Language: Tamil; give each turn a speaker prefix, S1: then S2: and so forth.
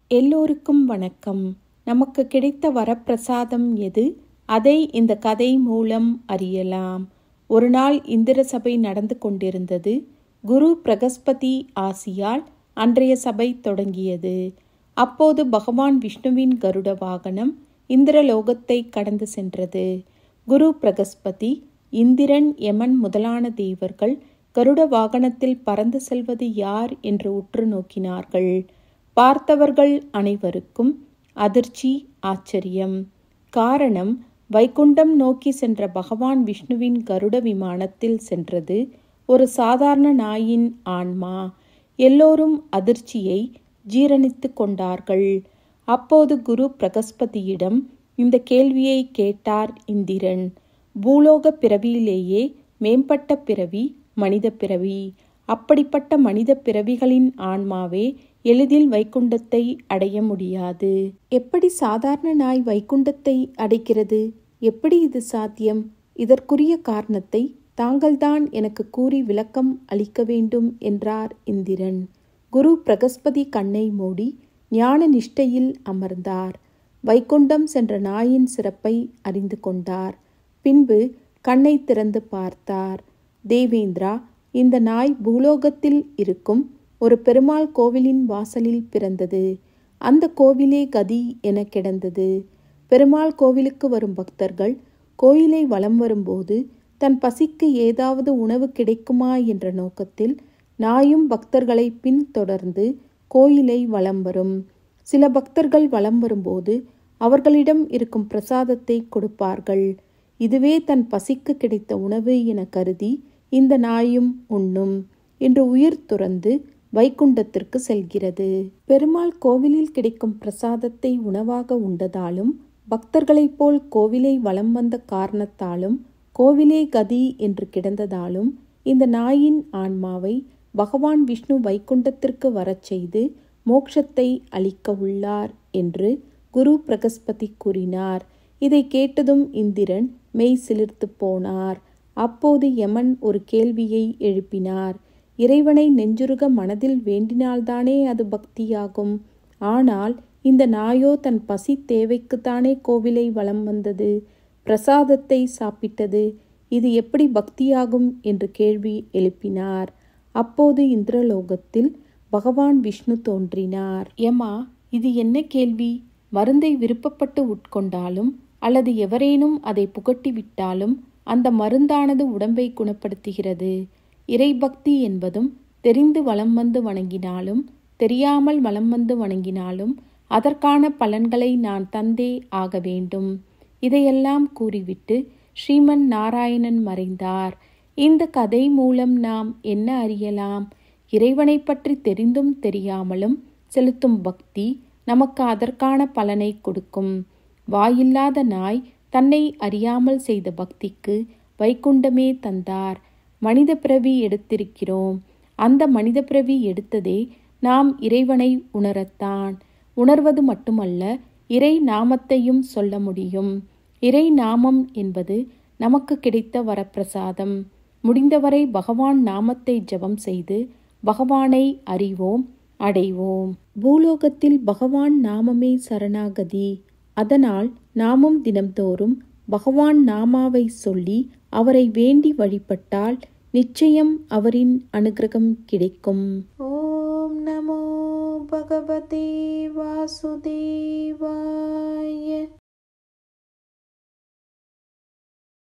S1: எல்லோருக்கும் வணக்கம் நமக்கு கிடைத்த வரப்பிரசாதம் எது அதை இந்த கதை மூலம் அறியலாம் ஒரு நாள் இந்திர சபை நடந்து கொண்டிருந்தது குரு பிரகஸ்பதி ஆசியால் அன்றைய சபை தொடங்கியது அப்போது பகவான் விஷ்ணுவின் கருட வாகனம் இந்திரலோகத்தை கடந்து சென்றது குரு பிரகஸ்பதி இந்திரன் யமன் முதலான தேவர்கள் கருட வாகனத்தில் பறந்து செல்வது யார் என்று உற்று நோக்கினார்கள் பார்த்தவர்கள் அனைவருக்கும் அதிர்ச்சி ஆச்சரியம் காரணம் வைகுண்டம் நோக்கி சென்ற பகவான் விஷ்ணுவின் கருட விமானத்தில் சென்றது ஒரு சாதாரண நாயின் ஆன்மா எல்லோரும் அதிர்ச்சியை ஜீரணித்து கொண்டார்கள் அப்போது குரு பிரகஸ்பதியிடம் இந்த கேள்வியை கேட்டார் இந்திரன் பூலோக பிறவியிலேயே மேம்பட்ட பிறவி மனித பிறவி அப்படிப்பட்ட மனித பிறவிகளின் ஆன்மாவே எளிதில் வைகுண்டத்தை அடைய முடியாது எப்படி சாதாரண நாய் வைகுண்டத்தை அடைக்கிறது எப்படி இது சாத்தியம் இதற்குரிய காரணத்தை தாங்கள்தான் எனக்கு கூறி விளக்கம் அளிக்க வேண்டும் என்றார் இந்திரன் குரு பிரகஸ்பதி கண்ணை மூடி ஞான நிஷ்டையில் அமர்ந்தார் வைகுண்டம் சென்ற நாயின் சிறப்பை அறிந்து கொண்டார் பின்பு கண்ணை திறந்து பார்த்தார் தேவேந்திரா இந்த நாய் பூலோகத்தில் இருக்கும் ஒரு பெருமாள் கோவிலின் வாசலில் பிறந்தது அந்த கோவிலே கதி என கிடந்தது பெருமாள் கோவிலுக்கு வரும் பக்தர்கள் கோயிலை வலம் வரும்போது தன் பசிக்கு ஏதாவது உணவு கிடைக்குமா என்ற நோக்கத்தில் நாயும் பக்தர்களை பின்தொடர்ந்து கோயிலை வலம் வரும் சில பக்தர்கள் வலம் வரும்போது அவர்களிடம் இருக்கும் பிரசாதத்தை கொடுப்பார்கள் இதுவே தன் பசிக்கு கிடைத்த உணவு என கருதி இந்த நாயும் உண்ணும் என்று உயிர் துறந்து வைகுண்டத்திற்கு செல்கிறது பெருமாள் கோவிலில் கிடைக்கும் பிரசாதத்தை உணவாக உண்டதாலும் பக்தர்களைப் போல் கோவிலை வலம் வந்த காரணத்தாலும் கோவிலே கதி என்று கிடந்ததாலும் இந்த நாயின் ஆன்மாவை பகவான் விஷ்ணு வைகுண்டத்திற்கு வரச் செய்து மோட்சத்தை அளிக்க உள்ளார் என்று குரு பிரகஸ்பதி கூறினார் இதை கேட்டதும் இந்திரன் மெய் சிலிர்த்து போனார் அப்போது யமன் ஒரு கேள்வியை எழுப்பினார் இறைவனை நெஞ்சுருக மனதில் வேண்டினால்தானே அது பக்தியாகும் ஆனால் இந்த நாயோ தன் பசி தேவைக்குத்தானே கோவிலை வலம் வந்தது பிரசாதத்தை சாப்பிட்டது இது எப்படி பக்தியாகும் என்று கேள்வி எழுப்பினார் அப்போது இந்திரலோகத்தில் பகவான் விஷ்ணு தோன்றினார் யமா இது என்ன கேள்வி மருந்தை விருப்பப்பட்டு உட்கொண்டாலும் அல்லது எவரேனும் அதை புகட்டி விட்டாலும் அந்த மருந்தானது உடம்பை குணப்படுத்துகிறது இறைபக்தி என்பதும் தெரிந்து வலம் வந்து வணங்கினாலும் தெரியாமல் வலம் வந்து வணங்கினாலும் அதற்கான பலன்களை நான் தந்தே ஆக வேண்டும் இதையெல்லாம் கூறிவிட்டு ஸ்ரீமன் நாராயணன் மறைந்தார் இந்த கதை மூலம் நாம் என்ன அறியலாம் இறைவனை பற்றி தெரிந்தும் தெரியாமலும் செலுத்தும் பக்தி நமக்கு அதற்கான பலனை கொடுக்கும் வாயில்லாத நாய் தன்னை அறியாமல் செய்த பக்திக்கு வைகுண்டமே தந்தார் மனித பிறவி எடுத்திருக்கிறோம் அந்த மனித பிறவி எடுத்ததே நாம் இறைவனை உணரத்தான் உணர்வது மட்டுமல்ல இறை நாமத்தையும் சொல்ல முடியும் இறை நாமம் என்பது நமக்கு கிடைத்த வரப்பிரசாதம் முடிந்தவரை பகவான் நாமத்தை ஜபம் செய்து பகவானை அறிவோம் அடைவோம் பூலோகத்தில் பகவான் நாமமே சரணாகதி அதனால் நாமும் தினம்தோறும் பகவான் நாமாவை சொல்லி அவரை வேண்டி வழிபட்டால் நிச்சயம் அவரின் அனுகிரகம் கிடைக்கும் ஓம் நமோ பகவதே வாசுதேவா